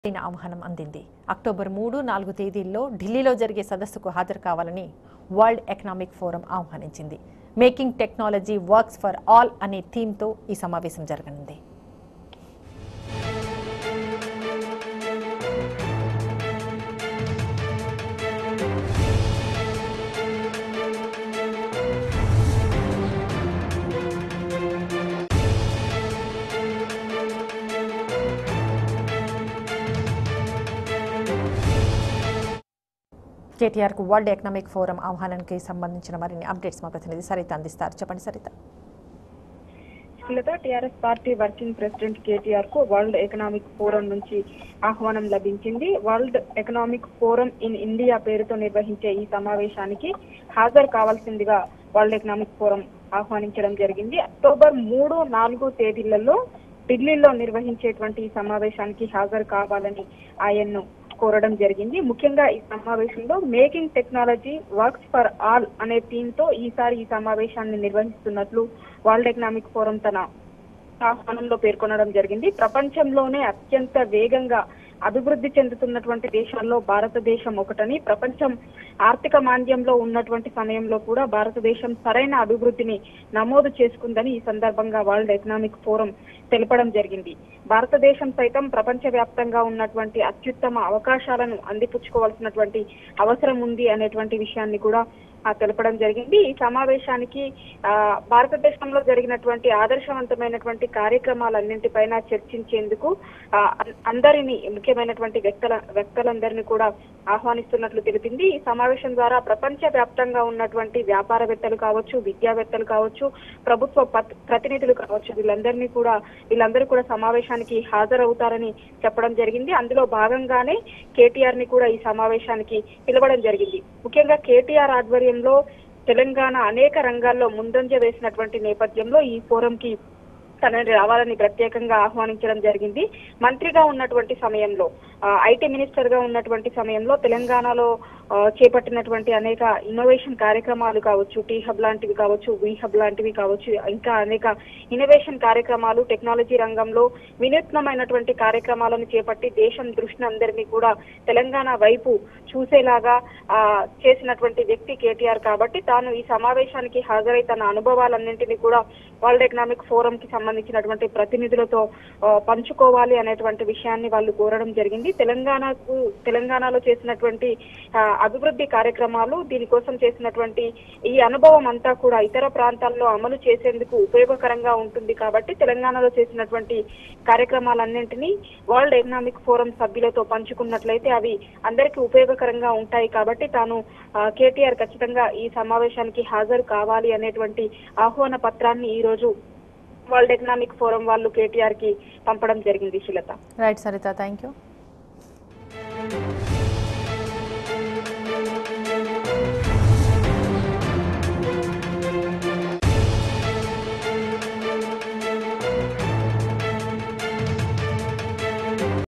అయిన ఆహ్వానం అందింది అక్టోబర్ మూడు నాలుగు తేదీల్లో ఢిల్లీలో జరిగే సదస్సుకు హాజరు కావాలని వరల్డ్ ఎకనామిక్ ఫోరం ఆహ్వానించింది making technology works for all అనే థీమ్తో ఈ సమావేశం జరగనుంది కేటీఆర్కు వరల్డ్ ఎకనామిక్ ఫోరం ఆహ్వానానికి సంబంధించిన మరిన్ని అప్డేట్స్ మా ప్రతినిధి సరిత అందిస్తారు చెప్పండి Saritha Srilatha TRS party working president KTR కు వరల్డ్ ఎకనామిక్ ఫోరం నుంచి ఆహ్వానం లభించింది world economic forum in India పేరుతో నిర్వహించే ఈ సమావేశానికి హాజరు కావాల్సిందిగా వరల్డ్ ఎకనామిక్ ఫోరం ఆహ్వానించడం జరిగింది అక్టోబర్ మూడు నాలుగు తేదీలలో ఢిల్లీలో నిర్వహించేటువంటి ఈ సమావేశానికి హాజరు కావాలని ఆయన్ను కోరడం జరిగింది ముఖ్యంగా ఈ సమావేశంలో making technology works for all theme థీమ్ తో ఈసారి ఈ సమావేశాన్ని నిర్వహిస్తున్నట్లు వరల్డ్ ఎకనామిక్ ఫోరం తన ఆహ్వానంలో పేర్కొనడం జరిగింది ప్రపంచంలోనే అత్యంత వేగంగా అభివృద్ధి చెందుతున్నటువంటి దేశాల్లో భారతదేశం ఒకటని ప్రపంచం ఆర్థిక మాంద్యంలో ఉన్నటువంటి సమయంలో కూడా భారతదేశం సరైన అభివృద్ధిని నమోదు చేసుకుందని ఈ సందర్భంగా వరల్డ్ ఎకనామిక్ ఫోరం తెలపడం జరిగింది భారతదేశం సైతం ప్రపంచ వ్యాప్తంగా ఉన్నటువంటి అత్యుత్తమ అవకాశాలను అందిపుచ్చుకోవాల్సినటువంటి అవసరం ఉంది అనేటువంటి విషయాన్ని కూడా ఆ, తెలపడం జరిగింది ఈ సమావేశానికి ఆ, భారతదేశంలో జరిగినటువంటి ఆదర్శవంతమైనటువంటి కార్యక్రమాలన్నింటిపైన చర్చించేందుకు ఆ, అన్- అందరినీ ముఖ్యమైనటువంటి వ్యక్తుల వ్యక్తులందరినీ కూడా ఆహ్వానిస్తున్నట్లు తెలిపింది ఈ సమావేశం ద్వారా ప్రపంచ వ్యాప్తంగా ఉన్నటువంటి వ్యాపారవేత్తలు కావచ్చు విద్యావేత్తలు కావచ్చు ప్రభుత్వ పత్- ప్రతినిధులు కావచ్చు వీళ్ళందరినీ కూడా వీళ్ళందరూ కూడా సమావేశానికి హాజరవుతారని చెప్పడం జరిగింది అందులో భాగంగానే కేటీఆర్ ని కూడా ఈ సమావేశానికి పిలవడం జరిగింది ముఖ్యంగా కేటీఆర్ ఆధ్వర్యంలో తెలంగాణ అనేక రంగాల్లో ముందంజ వేసినటువంటి నేపథ్యంలో ఈ ఫోరం కి తనని రావాలని ప్రత్యేకంగా ఆహ్వానించడం జరిగింది మంత్రిగా ఉన్నటువంటి సమయంలో ఐటీ మినిస్టర్ గా ఉన్నటువంటి సమయంలో తెలంగాణలో ఆ, చేపట్టినటువంటి అనేక ఇన్నోవేషన్ కార్యక్రమాలు కావచ్చు టీ హబ్ లాంటివి కావచ్చు వీ హబ్ లాంటివి కావచ్చు ఇంకా అనేక ఇన్నోవేషన్ కార్యక్రమాలు టెక్నాలజీ రంగంలో వినూత్నమైనటువంటి కార్యక్రమాలను చేపట్టి దేశం దృష్టిని అందరినీ కూడా తెలంగాణ వైపు చూసేలాగా ఆ, చేసినటువంటి వ్యక్తి కేటీఆర్ కాబట్టి తాను ఈ సమావేశానికి హాజరై తన అనుభవాలన్నింటినీ కూడా వరల్డ్ ఎకనామిక్ ఫోరం కి సంబంధించినటువంటి ప్రతినిధులతో ఆ, పంచుకోవాలి అనేటువంటి విషయాన్ని వాళ్ళు కోరడం జరిగింది తెలంగాణకు తెలంగాణలో చేసినటువంటి ఆ, అభివృద్ధి కార్యక్రమాలు దీనికోసం చేసినటువంటి ఈ అనుభవం అంతా కూడా ఇతర ప్రాంతాల్లో అమలు చేసేందుకు ఉపయోగకరంగా ఉంటుంది కాబట్టి తెలంగాణలో చేసినటువంటి కార్యక్రమాలన్నింటినీ వరల్డ్ ఎకనామిక్ ఫోరం సభ్యులతో పంచుకున్నట్లయితే అవి అందరికీ ఉపయోగకరంగా ఉంటాయి కాబట్టి తాను ఆ, కేటీఆర్ ఖచ్చితంగా ఈ సమావేశానికి హాజరు కావాలి అనేటువంటి ఆహ్వాన పత్రాన్ని ఈ రోజు వరల్డ్ ఎకనామిక్ ఫోరం వాళ్ళు కేటీఆర్ కి పంపడం జరిగింది Shilatha right Saritha thank you